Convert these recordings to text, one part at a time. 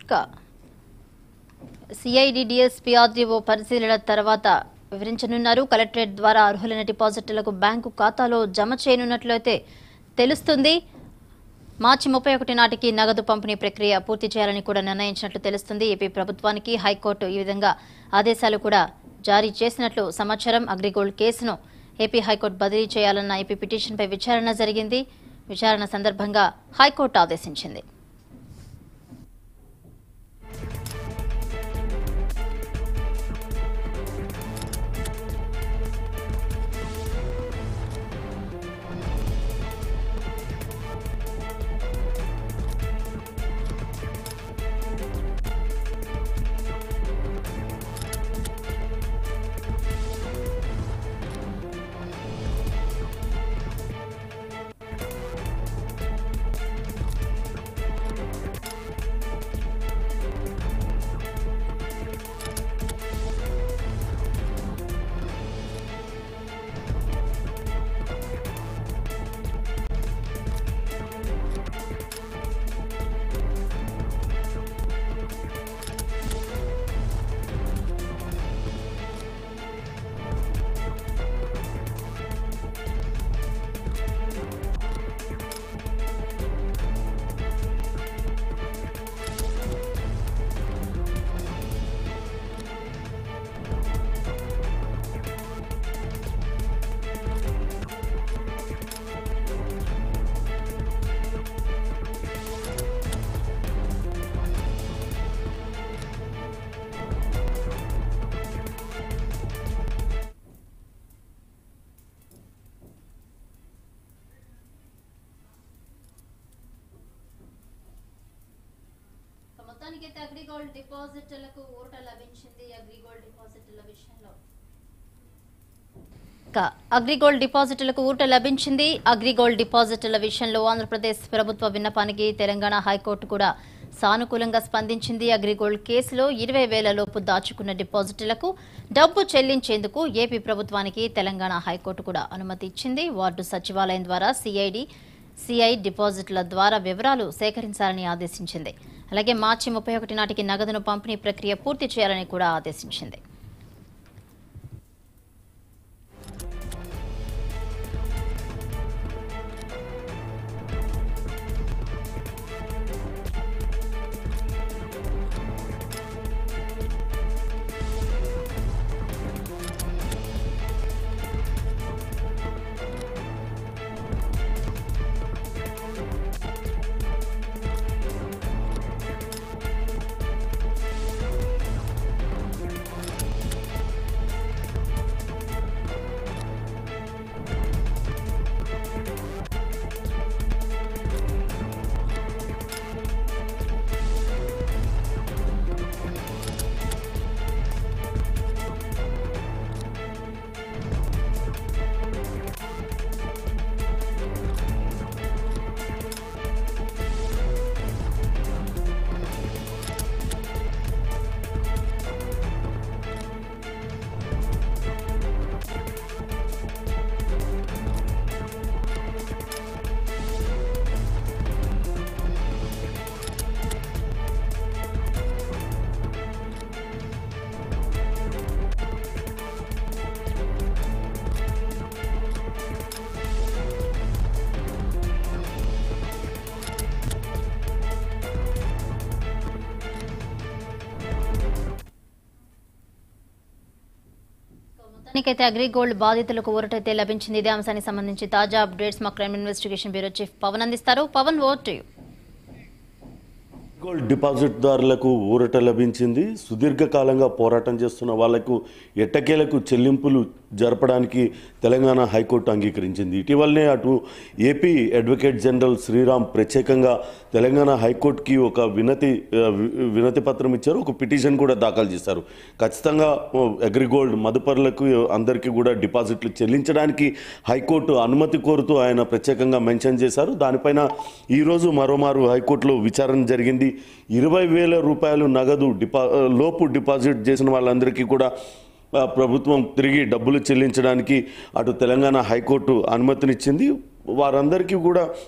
ఇక సిఐడిడిఎస్ పిఆర్డీఓ పరిశీలన తర్వాత వివరించనున్నారు కలెక్టరేట్ ద్వారా అర్హులైన డిపాజిట్లకు బ్యాంకు ఖాతాలో జమ చేయనున్నట్లయితే తెలుస్తుంది మార్చి ముప్పై ఒకటి నాటికి నగదు పంపిణీ ప్రక్రియ పూర్తి చేయాలని కూడా నిర్ణయించినట్లు తెలుస్తుంది ఏపీ ప్రభుత్వానికి హైకోర్టు ఈ విధంగా ఆదేశాలు కూడా జారీ చేసినట్లు సమాచారం అగ్రిగోల్డ్ కేసును ఏపీ హైకోర్టు బదిలీ చేయాలన్న ఏపీ పిటిషన్పై విచారణ జరిగింది విచారణ సందర్భంగా హైకోర్టు ఆదేశించింది మొత్తానికైతే అగ్రిగోల్డ్ డిపాజిట్లకు ఊరట లభించింది అగ్రిగోల్డ్ డిపాజిట్ల విషయంలో ఇక అగ్రిగోల్డ్ డిపాజిట్లకు ఊరట లభించింది అగ్రిగోల్డ్ డిపాజిట్ల విషయంలో ఆంధ్రప్రదేశ్ ప్రభుత్వ విన్నపానికి తెలంగాణ హైకోర్టు కూడా సానుకూలంగా స్పందించింది అగ్రిగోల్డ్ కేసులో ఇరవై వేల లోపు దాచుకున్న డిపాజిట్లకు డబ్బు చెల్లించేందుకు ఏపీ ప్రభుత్వానికి తెలంగాణ హైకోర్టు కూడా అనుమతి ఇచ్చింది వార్డు సచివాలయం ద్వారా సిఐడి సిఐ డిపాజిట్ల ద్వారా వివరాలు సేకరించాలని ఆదేశించింది అలాగే మార్చి ముప్పై ఒకటి నాటికి నగదును పంపిణీ ప్రక్రియ పూర్తి చేయాలని కూడా ఆదేశించింది మొత్తానికైతే అగ్రిగోల్డ్ బాధితులకు ఊరటైతే లభించింది ఇదే అంశానికి సంబంధించి తాజా అప్డేట్స్ మా crime investigation bureau chief Pavan అందిస్తారు Pavan over to you gold డిపాజిట్దారులకు ఊరట లభించింది సుదీర్ఘకాలంగా పోరాటం చేస్తున్న వాళ్లకు ఎట్టకేలకు చెల్లింపులు జరపడానికి తెలంగాణ హైకోర్టు అంగీకరించింది ఇటీవలనే అటు ఏపీ అడ్వకేట్ జనరల్ శ్రీరామ్ ప్రత్యేకంగా తెలంగాణ హైకోర్టుకి ఒక వినతి ఆ, వి- వినతి పత్రం ఇచ్చారు ఒక పిటిషన్ కూడా దాఖలు చేశారు ఖచ్చితంగా ఓ, అగ్రిగోల్డ్ మదుపరులకు అందరికీ కూడా డిపాజిట్లు చెల్లించడానికి హైకోర్టు అనుమతి కోరుతూ ఆయన ప్రత్యేకంగా మెన్షన్ చేశారు దానిపైన ఈరోజు మరోమారు హైకోర్టులో విచారణ జరిగింది ఇరవై వేల రూపాయలు నగదు డిపా లోపు డిపాజిట్ చేసిన వాళ్ళందరికీ కూడా ఆ, ప్రభుత్వం తిరిగి డబ్బులు చెల్లించడానికి అటు తెలంగాణ హైకోర్టు అనుమతినిచ్చింది వారందరికీ కూడా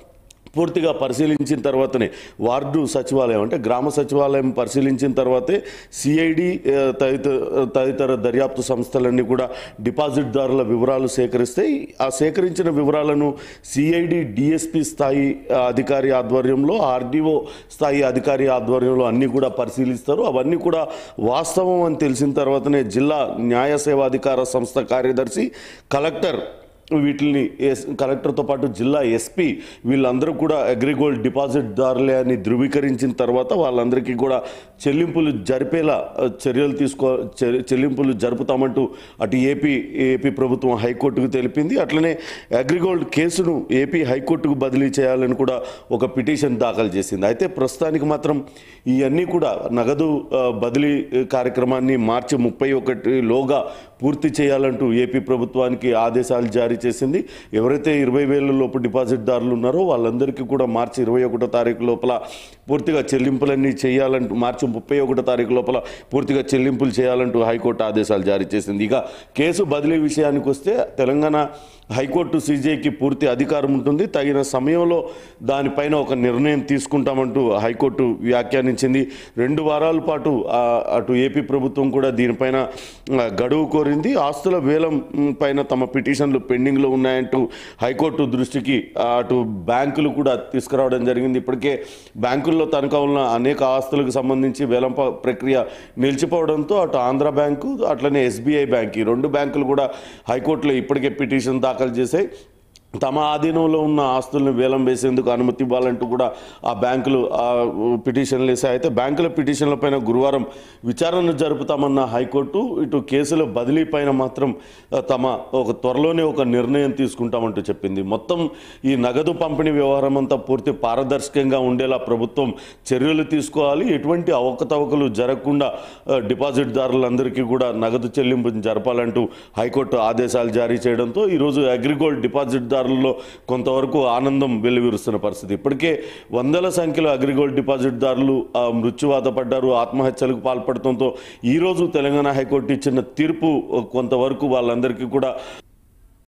పూర్తిగా పరిశీలించిన తర్వాతనే వార్డు సచివాలయం అంటే గ్రామ సచివాలయం పరిశీలించిన తర్వాతే సిఐడి తదితర తదితర దర్యాప్తు సంస్థలన్నీ కూడా డిపాజిట్దారుల వివరాలు సేకరిస్తే ఆ సేకరించిన వివరాలను సిఐడి డిఎస్పి స్థాయి ఆ, అధికారి ఆధ్వర్యంలో ఆర్డీఓ స్థాయి అధికారి ఆధ్వర్యంలో అన్నీ కూడా పరిశీలిస్తారు అవన్నీ కూడా వాస్తవం అని తెలిసిన తర్వాతనే జిల్లా న్యాయ సేవాధికార సంస్థ కార్యదర్శి కలెక్టర్ వీటిని ఎస్ కలెక్టర్తో పాటు జిల్లా ఎస్పీ వీళ్ళందరూ కూడా అగ్రిగోల్డ్ డిపాజిట్దారులే అని ధృవీకరించిన తర్వాత వాళ్ళందరికీ కూడా చెల్లింపులు జరిపేలా ఆ, చర్యలు తీసుకో చె- చెల్లింపులు జరుపుతామంటూ అటు ఏపీ ఏపీ ప్రభుత్వం హైకోర్టుకు తెలిపింది అట్లనే అగ్రిగోల్డ్ కేసును ఏపీ హైకోర్టుకు బదిలీ చేయాలని కూడా ఒక పిటిషన్ దాఖలు చేసింది అయితే ప్రస్తుతానికి మాత్రం ఇవన్నీ కూడా నగదు ఆ, బదిలీ కార్యక్రమాన్ని మార్చి ముప్పై ఒకటిలోగా పూర్తి చేయాలంటూ ఏపీ ప్రభుత్వానికి ఆదేశాలు జారీ చేసింది ఎవరైతే ఇరవై వేల లోపు డిపాజిట్దారులు ఉన్నారో వాళ్ళందరికీ కూడా మార్చి ఇరవై ఒకటో తారీఖు లోపల పూర్తిగా చెల్లింపులన్నీ చేయాలంటూ మార్చి ముప్పై ఒకటో తారీఖు లోపల పూర్తిగా చెల్లింపులు చేయాలంటూ హైకోర్టు ఆదేశాలు జారీ చేసింది ఇక కేసు బదిలీ విషయానికి వస్తే తెలంగాణ హైకోర్టు సీజేకి పూర్తి అధికారం ఉంటుంది తగిన సమయంలో దానిపైన ఒక నిర్ణయం తీసుకుంటామంటూ హైకోర్టు వ్యాఖ్యానించింది రెండు వారాల పాటు ఆ, అటు ఏపీ ప్రభుత్వం కూడా దీనిపైన ఆ, గడువు కోరింది ఆస్తుల వేలం మ్, పైన తమ పిటిషన్లు పెండింగ్లో ఉన్నాయంటూ హైకోర్టు దృష్టికి ఆ, అటు బ్యాంకులు కూడా తీసుకురావడం జరిగింది ఇప్పటికే బ్యాంకుల్లో తనఖా ఉన్న అనేక ఆస్తులకు సంబంధించి వేలం ప- ప్రక్రియ నిలిచిపోవడంతో అటు ఆంధ్ర బ్యాంకు అట్లనే ఎస్బీఐ బ్యాంక్ ఈ రెండు బ్యాంకులు కూడా హైకోర్టులో ఇప్పటికే పిటిషన్ దాఖలు చేశాయి తమ ఆధీనంలో ఉన్న ఆస్తులను వేలం వేసేందుకు అనుమతి ఇవ్వాలంటూ కూడా ఆ బ్యాంకులు ఆ పిటిషన్లు వేసాయి అయితే బ్యాంకుల పిటిషన్ల పైన గురువారం విచారణ జరుపుతామన్న హైకోర్టు ఇటు కేసుల బదిలీ పైన మాత్రం ఆ, తమ ఒక త్వరలోనే ఒక నిర్ణయం తీసుకుంటామంటూ చెప్పింది మొత్తం ఈ నగదు పంపిణీ వ్యవహారం అంతా పూర్తి పారదర్శకంగా ఉండేలా ప్రభుత్వం చర్యలు తీసుకోవాలి ఎటువంటి అవకతవకలు జరగకుండా ఆ, డిపాజిట్దారులందరికీ కూడా నగదు చెల్లింపు జరపాలంటూ హైకోర్టు ఆదేశాలు జారీ చేయడంతో ఈరోజు అగ్రిగోల్డ్ డిపాజిట్దారులలో కొంతవరకు ఆనందం వెల్లువిరుస్తున్న పరిస్థితి ఇప్పటికే వందల సంఖ్యలో అగ్రిగోల్డ్ డిపాజిట్దారులు ఆ, మృత్యువాత పడ్డారు ఆత్మహత్యలకు పాల్పడటంతో ఈరోజు తెలంగాణ హైకోర్టు ఇచ్చిన తీర్పు కొంతవరకు వాళ్ళందరికీ కూడా